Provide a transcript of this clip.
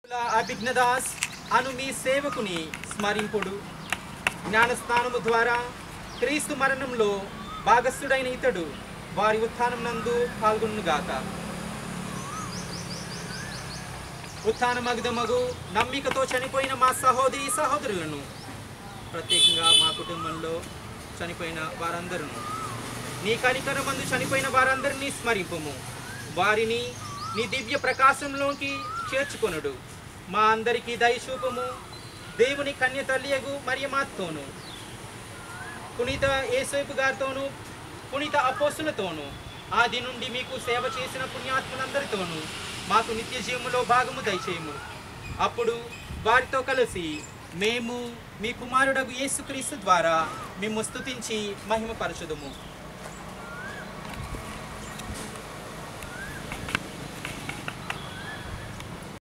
అభిజ్ఞదాస్ అను మీ సేవకుని స్మరింపుడు జ్ఞానస్నానము ద్వారా క్రీస్తు మరణంలో భాగస్థుడైన ఇతడు వారి ఉత్థానం నందు పాల్గొనుగాక ఉత్థానమగుదమగు నమ్మికతో చనిపోయిన మా సహోదరి సహోదరులను ప్రత్యేకంగా మా కుటుంబంలో చనిపోయిన వారందరూ నీ కనికరమందు చనిపోయిన వారందరినీ స్మరింపుము వారిని నీ దివ్య ప్రకాశంలోకి చేర్చుకొనుడు మా అందరికీ దయచూపము దేవుని కన్య తల్లియగు మరియమాతోను పునీత ఏసేపు గారితోనూ పునీత అపోసులతోనూ ఆది నుండి మీకు సేవ చేసిన పుణ్యాత్ములందరితోనూ మాకు నిత్య జీవములో భాగము దయచేయము అప్పుడు వారితో కలిసి మేము మీ కుమారుడగు యేసుక్రీస్తు ద్వారా మేము స్తుతించి మహిమపరచుదుము